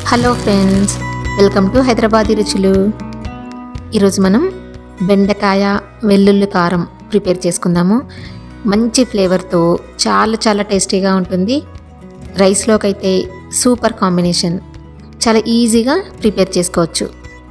hello friends welcome to Hyderabadi రుచులు ఈరోజు మనం బెండకాయ వెల్లుల్లి కారం ప్రిపేర్ చేసుకుందాము మంచి ఫ్లేవర్తో చాలా చాలా టేస్టీగా ఉంటుంది రైస్లోకి అయితే సూపర్ కాంబినేషన్ చాలా ఈజీగా ప్రిపేర్ చేసుకోవచ్చు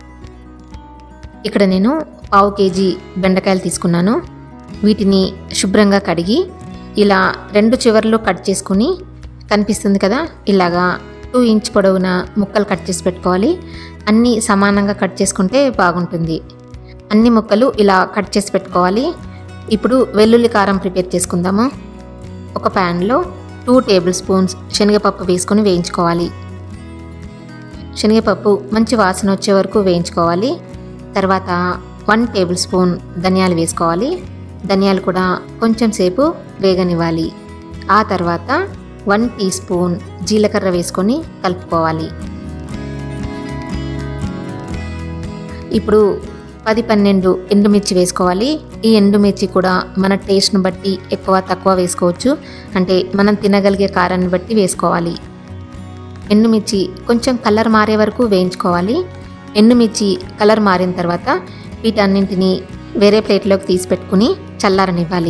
ఇక్కడ నేను పావు కేజీ బెండకాయలు తీసుకున్నాను వీటిని శుభ్రంగా కడిగి ఇలా రెండు చివర్లు కట్ చేసుకుని కనిపిస్తుంది కదా ఇలాగా టూ ఇంచ్ పొడవున ముక్కలు కట్ చేసి పెట్టుకోవాలి అన్నీ సమానంగా కట్ చేసుకుంటే బాగుంటుంది అన్ని ముక్కలు ఇలా కట్ చేసి పెట్టుకోవాలి ఇప్పుడు వెల్లుల్లి కారం ప్రిపేర్ చేసుకుందాము ఒక ప్యాన్లో టూ టేబుల్ స్పూన్స్ శనగపప్పు వేసుకొని వేయించుకోవాలి శనగపప్పు మంచి వాసన వచ్చే వరకు వేయించుకోవాలి తర్వాత వన్ టేబుల్ స్పూన్ ధనియాలు వేసుకోవాలి ధనియాలు కూడా కొంచెం సేపు వేగనివ్వాలి ఆ తర్వాత వన్ టీ స్పూన్ జీలకర్ర వేసుకొని కలుపుకోవాలి ఇప్పుడు పది పన్నెండు ఎండుమిర్చి వేసుకోవాలి ఈ ఎండుమిర్చి కూడా మన టేస్ట్ని బట్టి ఎక్కువ తక్కువ వేసుకోవచ్చు అంటే మనం తినగలిగే కారాన్ని బట్టి వేసుకోవాలి ఎండుమిర్చి కొంచెం కలర్ మారే వరకు వేయించుకోవాలి ఎండుమిర్చి కలర్ మారిన తర్వాత వీటన్నింటినీ వేరే ప్లేట్లోకి తీసి పెట్టుకుని చల్లారనివ్వాలి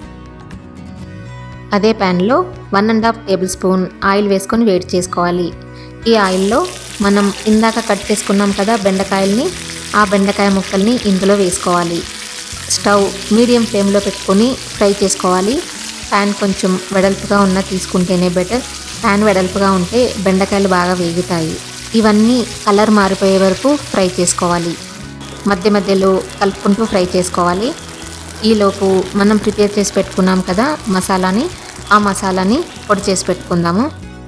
అదే ప్యాన్లో one and half tablespoon oil వేసుకొని వేడి చేసుకోవాలి ఈ ఆయిల్లో మనం ఇందాక కట్ చేసుకున్నాం కదా బెండకాయల్ని ఆ బెండకాయ ముక్కల్ని ఇందులో వేసుకోవాలి స్టవ్ మీడియం ఫ్లేమ్లో పెట్టుకొని ఫ్రై చేసుకోవాలి ప్యాన్ కొంచెం వెడల్పుగా ఉన్న తీసుకుంటేనే బెటర్ ప్యాన్ వెడల్పుగా ఉంటే బెండకాయలు బాగా వేగుతాయి ఇవన్నీ కలర్ మారిపోయే వరకు ఫ్రై చేసుకోవాలి మధ్య మధ్యలో కలుపుకుంటూ ఫ్రై చేసుకోవాలి ఈలోపు మనం ప్రిపేర్ చేసి పెట్టుకున్నాం కదా మసాలాని ఆ మసాలాని పొడి చేసి పెట్టుకుందాము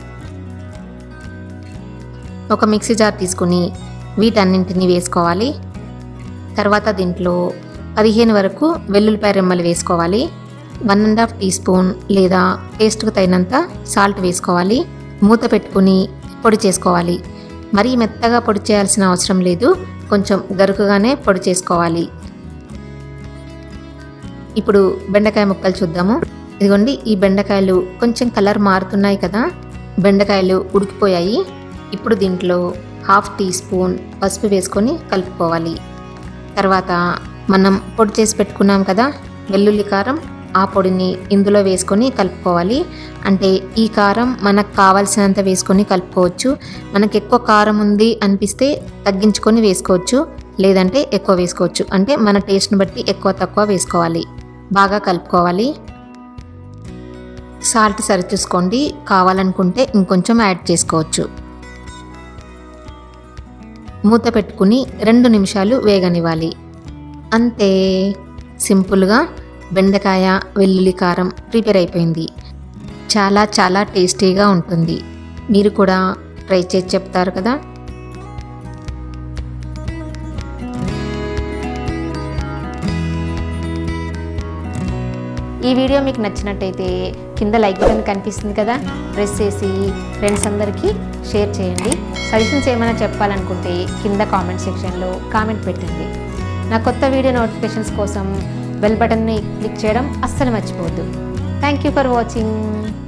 ఒక మిక్సీ జార్ తీసుకుని వీటన్నింటినీ వేసుకోవాలి తర్వాత దీంట్లో పదిహేను వరకు వెల్లుల్లిపాయ రెమ్మలు వేసుకోవాలి one and half teaspoon లేదా టేస్ట్కు తగినంత సాల్ట్ వేసుకోవాలి మూత పెట్టుకుని పొడి చేసుకోవాలి మరీ మెత్తగా పొడి చేయాల్సిన అవసరం లేదు కొంచెం గరుకుగానే పొడి చేసుకోవాలి ఇప్పుడు బెండకాయ ముక్కలు చూద్దాము ఇదిగోండి ఈ బెండకాయలు కొంచెం కలర్ మారుతున్నాయి కదా బెండకాయలు ఉడికిపోయాయి ఇప్పుడు దీంట్లో హాఫ్ టీ స్పూన్ పసుపు వేసుకొని కలుపుకోవాలి తర్వాత మనం పొడి చేసి పెట్టుకున్నాం కదా వెల్లుల్లి కారం ఆ పొడిని ఇందులో వేసుకొని కలుపుకోవాలి అంటే ఈ కారం మనకు కావాల్సినంత వేసుకొని కలుపుకోవచ్చు మనకు ఎక్కువ కారం ఉంది అనిపిస్తే తగ్గించుకొని వేసుకోవచ్చు లేదంటే ఎక్కువ వేసుకోవచ్చు అంటే మన టేస్ట్ని బట్టి ఎక్కువ తక్కువ వేసుకోవాలి బాగా కలుపుకోవాలి సాల్ట్ సరి చూసుకోండి కావాలనుకుంటే ఇంకొంచెం యాడ్ చేసుకోవచ్చు మూత పెట్టుకుని రెండు నిమిషాలు వేగనివ్వాలి అంతే సింపుల్గా బెండకాయ వెల్లుల్లి కారం ప్రిపేర్ అయిపోయింది చాలా చాలా టేస్టీగా ఉంటుంది మీరు కూడా ట్రై చేసి చెప్తారు కదా ఈ వీడియో మీకు నచ్చినట్టయితే కింద లైక్ బటన్ కనిపిస్తుంది కదా ప్రెస్ చేసి ఫ్రెండ్స్ అందరికీ షేర్ చేయండి సజెషన్స్ ఏమైనా చెప్పాలనుకుంటే కింద కామెంట్ సెక్షన్లో కామెంట్ పెట్టండి నా కొత్త వీడియో నోటిఫికేషన్స్ కోసం బెల్ బటన్ని క్లిక్ చేయడం అస్సలు మర్చిపోవద్దు థ్యాంక్ యూ ఫర్ వాచింగ్